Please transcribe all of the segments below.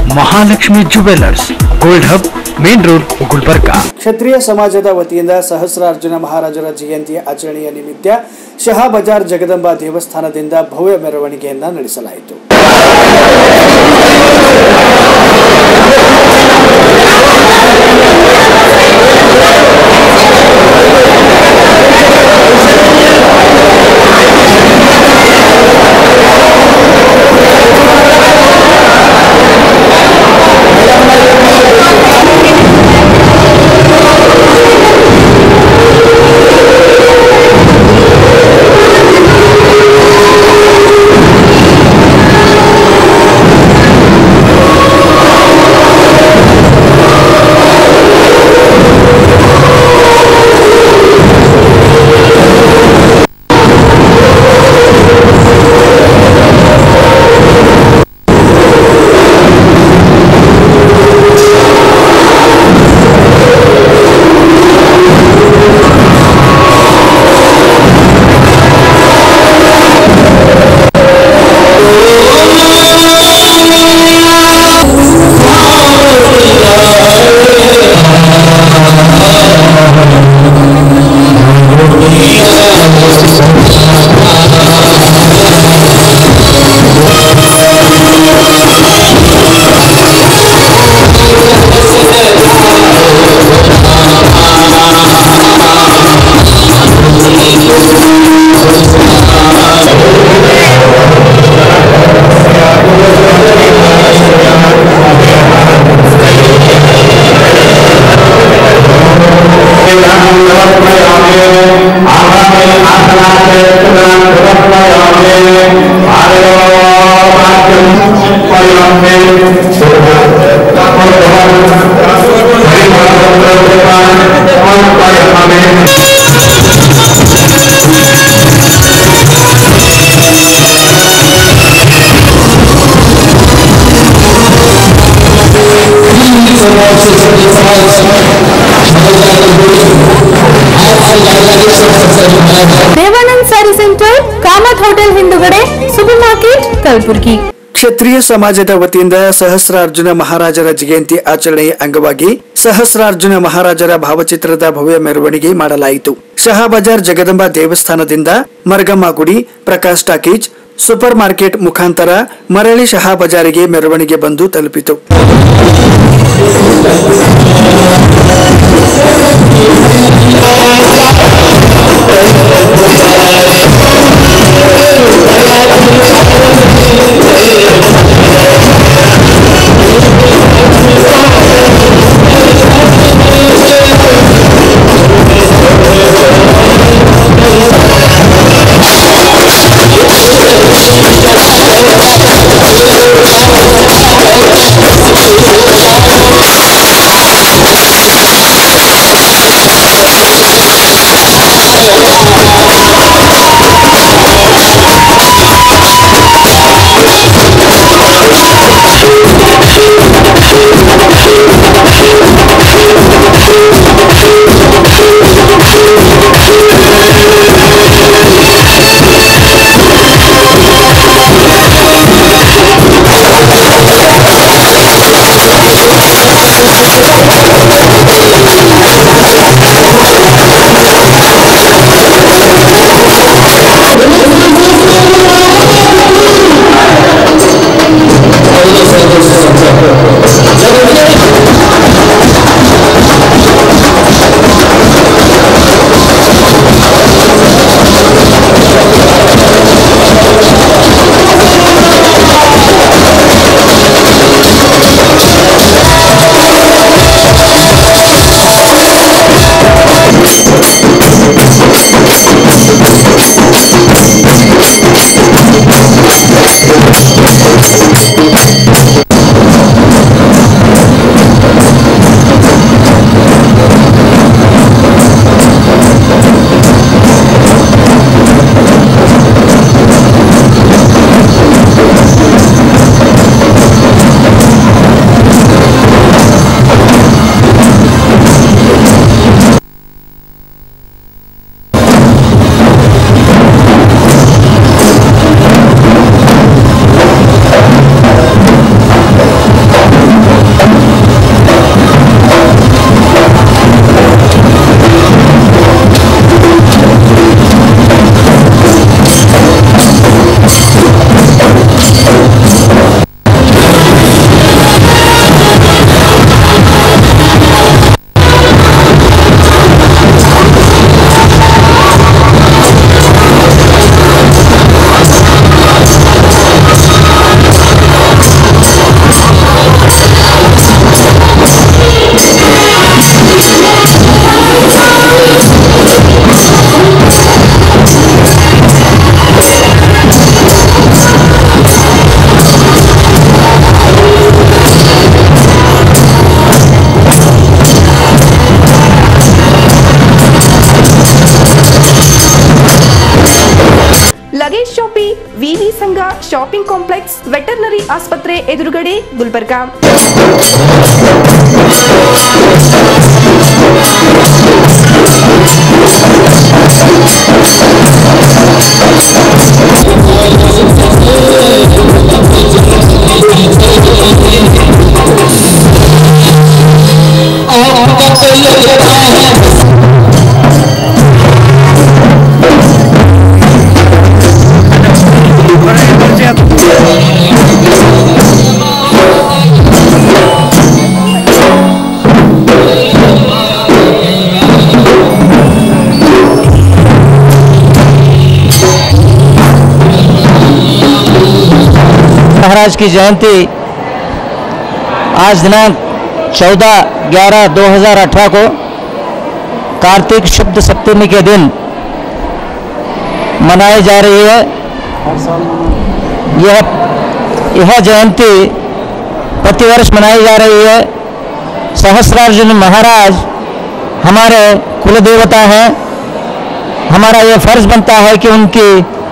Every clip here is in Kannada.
Mahalakshmi jewellers gold hub main road Gulbarga Kshatriya ಸಮಾಜದ ವತಿಯಿಂದ ಸಹಸ್ರಾರ್ಜುನ ಮಹಾರಾಜರ ಜಯಂತಿ ಆಚರಣೆಯ ನಿಮಿತ್ತ ಶಹಾ ಬಜಾರ್ ಜಗದಂಬ ದೇವಸ್ಥಾನದಿಂದ ಭವ್ಯ ಮೆರವಣಿಗೆಯನ್ನ ನಡೆಸಲಾಯಿತು Devanand sari centre Kamath hotel ಹಿಂದುಗಡೆ ಸೂಪರ್ ಮಾರ್ಕೆಟ್ ಕಲಬುರ್ಗಿ ಕ್ಷತ್ರಿಯ ಸಮಾಜದ ವತಿಯಿಂದ ಸಹಸ್ರಾರ್ಜುನ ಮಹಾರಾಜರ ಜಯಂತಿ ಆಚರಣೆಯ ಅಂಗವಾಗಿ ಸಹಸ್ರಾರ್ಜುನ ಮಹಾರಾಜರ ಭಾವಚಿತ್ರದ ಭವ್ಯ ಮೆರವಣಿಗೆ ಮಾಡಲಾಯಿತು ಶಹಾಬಜಾರ್ ಜಗದಂಬ ದೇವಸ್ಥಾನದಿಂದ ಮರ್ಗಮ್ಮ ಗುಡಿ ಪ್ರಕಾಶ್ ಟಾಕೀಜ್ ಸೂಪರ್ ಮಾರ್ಕೆಟ್ ಮುಖಾಂತರ ಮರಳಿ ಶಹಾಬಜಾರಿಗೆ ಮೆರವಣಿಗೆ ಬಂದು ತಲುಪಿತು ¡Vamos! ಶಾಪಿಂಗ್ ಕಾಂಪ್ಲೆಕ್ಸ್ ವೆಟರ್ನರಿ ಆಸ್ಪತ್ರೆ ಎದುರುಗಡೆ ಗುಲ್ಬರ್ಗಾ महाराज की जयंती आज दिनांक 14 ग्यारह 2018 को कार्तिक शुद्ध सप्तमी के दिन मनाई जा रही है यह यह जयंती प्रतिवर्ष मनाई जा रही है सहस्रार्जुन महाराज हमारे कुल देवता हैं हमारा यह फर्ज बनता है कि उनकी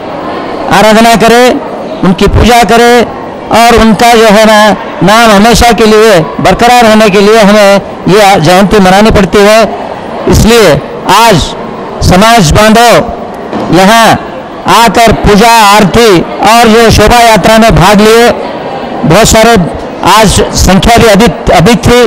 आराधना करें उनकी पूजा करें और उनका जो है ना नाम हमेशा के लिए बरकरार होने के लिए हमें ये जयंती मनानी पड़ती है इसलिए आज समाज बांधव यहाँ आकर पूजा आरती और जो शोभा यात्रा में भाग लिए बहुत सारे आज संख्या भी अधिक अधिक थी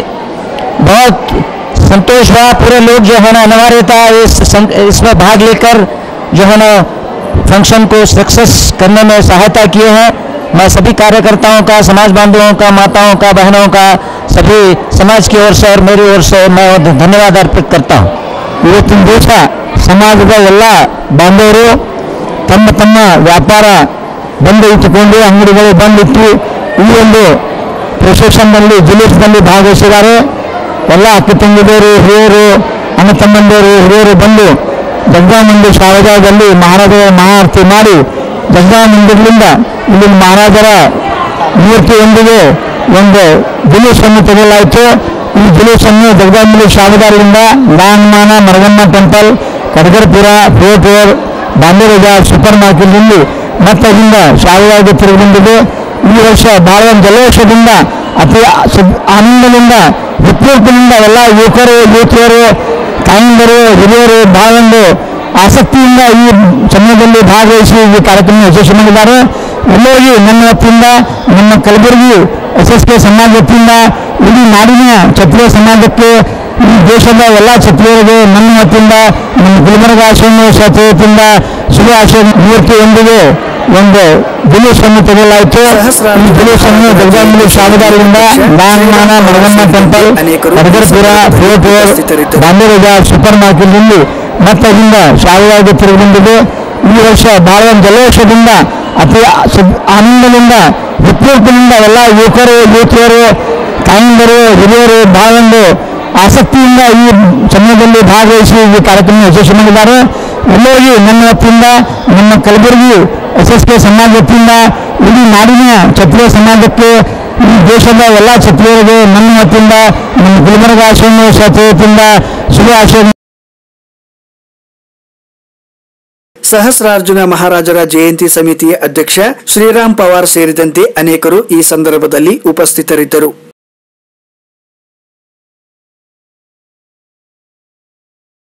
बहुत संतोष हुआ पूरे लोग जो है ना अनिवार्यता इस सं- इसमें भाग लेकर जो है ना फंक्शन को सक्सेस करने में सहायता किए हैं मैं सभी कार्यकर्ताओं का समाज बांधवों का माताओं का बहनों का सभी समाज की ओर से और मेरी ओर से मैं धन्यवाद अर्पित करता हूँ ಇವತ್ತಿನ ದಿವಸ ಸಮಾಜದ ಎಲ್ಲ ಬಾಂಧವರು ತಮ್ಮ ತಮ್ಮ ವ್ಯಾಪಾರ ಬಂದು ಇಟ್ಟುಕೊಂಡು ಅಂಗಡಿಗಳು ಬಂದಿಟ್ಟು ಈ ಒಂದು ಪ್ರೊಸೆಷನ್ನಲ್ಲಿ ಜುಲೂಸ್ನಲ್ಲಿ ಭಾಗವಹಿಸಿದ್ದಾರೆ ಎಲ್ಲ ಅಕ್ಕ ತಂಗಿದವರು ಹಿರಿಯರು ಅಣ್ಣ ತಮ್ಮಂದಿರು ಹಿರಿಯರು ಬಂದು ಜಗದಾ ಮಂದಿರ ಶಾರದಾದಲ್ಲಿ ಮಹಾರಾಜರ ಮಹಾಆರತಿ ಮಾಡಿ ಜಗದಾ ಮಂದಿರದಿಂದ ಇಲ್ಲಿ ಮಹಾರಾಜರ ಮೂರ್ತಿಯೊಂದಿಗೆ ಒಂದು ಜುಲೂಸನ್ನು ತೆಗೆಯಲಾಯಿತು ಈ ಜುಲೂಸನ್ನು ಜಗದಾ ಮಂದಿರ ಶಾರದಾದಿಂದ ಲಾಂಗ್ಮಾನ Maragamma temple Kadagarpura fort road Bombay Bazaar super ಮಾರ್ಕೆಟ್ನಲ್ಲಿ ಮತ್ತೆ ಅಲ್ಲಿಂದ ಶಾರದಾಗೆ ತಿರುಗಿಬಂದಿದೆ ಈ ವರ್ಷ ಬಹಳ ಒಂದು ಜಲೋಷದಿಂದ ಅತಿ ಸು- ಆನಂದದಿಂದ ವಿಪರೀತದಿಂದ ಎಲ್ಲ ಯುವಕರು ಯುವತಿಯರು ತಾಯಂದಿರು ಹಿರಿಯರು ಬಹಳ ಒಂದು ಆಸಕ್ತಿಯಿಂದ ಈ ಸಮಯದಲ್ಲಿ ಭಾಗವಹಿಸಿ ಈ ಕಾರ್ಯಕ್ರಮ ಯಶಸ್ವಿ ಮಾಡಿದ್ದಾರೆ ಎಲ್ಲರಿಗೂ ನನ್ನ ವತಿಯಿಂದ ನಮ್ಮ ಕಲಬುರಗಿ ಎಸ್ ಎಸ್ ಕೆ ಸಮಾಜ ವತಿಯಿಂದ ಇಡೀ ನಾಡಿನ ಕ್ಷತ್ರಿಯ ಸಮಾಜಕ್ಕೆ ಈ ದೇಶದ ಎಲ್ಲ ಕ್ಷತ್ರಿಯರಿಗೆ ನನ್ನ ವತಿಯಿಂದ ನಮ್ಮ ಗುಲ್ಬರ್ಗ ಆಶ್ರಮ ಶಾಖೆ ವತಿಯಿಂದ ಶುಭ ಆಶ್ರಮ ಮೂರ್ತಿಯೊಂದಿಗೆ ಒಂದು ಜುಲೂಸನ್ನು ತೆಗೆಯಲಾಯಿತು ಈ ಜುಲೂಸನ್ನು ಜಗದಾಂಬಿ ಶಾರದಾರಿಂದ ಲಾಂಗ್ಮಾನ Maragamma temple Kadagarpura fort road Bombay Bazaar super ಮಾರ್ಕೆಟ್ನಲ್ಲಿ ಮತ್ತೆ ಅಲ್ಲಿಂದ ಶಾರದಾಗೆ ತಿರುಗಿಬಂದಿದೆ ಈ ವರ್ಷ ಬಹಳ ಒಂದು ಜಲೋಷದಿಂದ ಅತಿ ಸು- ಆನಂದದಿಂದ ವಿಪರೀತದಿಂದ ಎಲ್ಲ ಯುವಕರು ಯುವತಿಯರು ತಾಯಂದಿರು ಹಿರಿಯರು ಬಹಳ ಒಂದು ಆಸಕ್ತಿಯಿಂದ ಈ ಸಮಯದಲ್ಲಿ ಭಾಗವಹಿಸಿ ಈ ಕಾರ್ಯಕ್ರಮ ಯಶಸ್ವಿ ಮಾಡಿದ್ದಾರೆ ಎಲ್ಲರಿಗೂ ನನ್ನ ವತಿಯಿಂದ ನಮ್ಮ ಕಲಬುರಗಿ ಎಸ್ ಎಸ್ ಕೆ ಸಮಾಜ ವತಿಯಿಂದ ಇಡೀ ನಾಡಿನ ಕ್ಷತ್ರಿಯ ಸಮಾಜಕ್ಕೆ ಈ ದೇಶದ ಎಲ್ಲ ಕ್ಷತ್ರಿಯರಿಗೆ ನನ್ನ ವತಿಯಿಂದ ನಮ್ಮ ಗುಲ್ಬರ್ಗ ಆಶ್ರಮ ಶಾಖೆ ವತಿಯಿಂದ ಶುಭ ಆಶ್ರಮ ಸಹಸ್ರಾರ್ಜುನ ಮಹಾರಾಜರ ಜಯಂತಿ ಸಮಿತಿಯ ಅಧ್ಯಕ್ಷ ಶ್ರೀರಾಮ್ ಪವಾರ್ ಸೇರಿದಂತೆ ಅನೇಕರು ಈ ಸಂದರ್ಭದಲ್ಲಿ ಉಪಸ್ಥಿತರಿದ್ದರು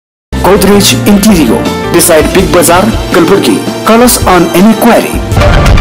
Godrej Interior beside Big Bazaar, Kalburgi. Call us on any query.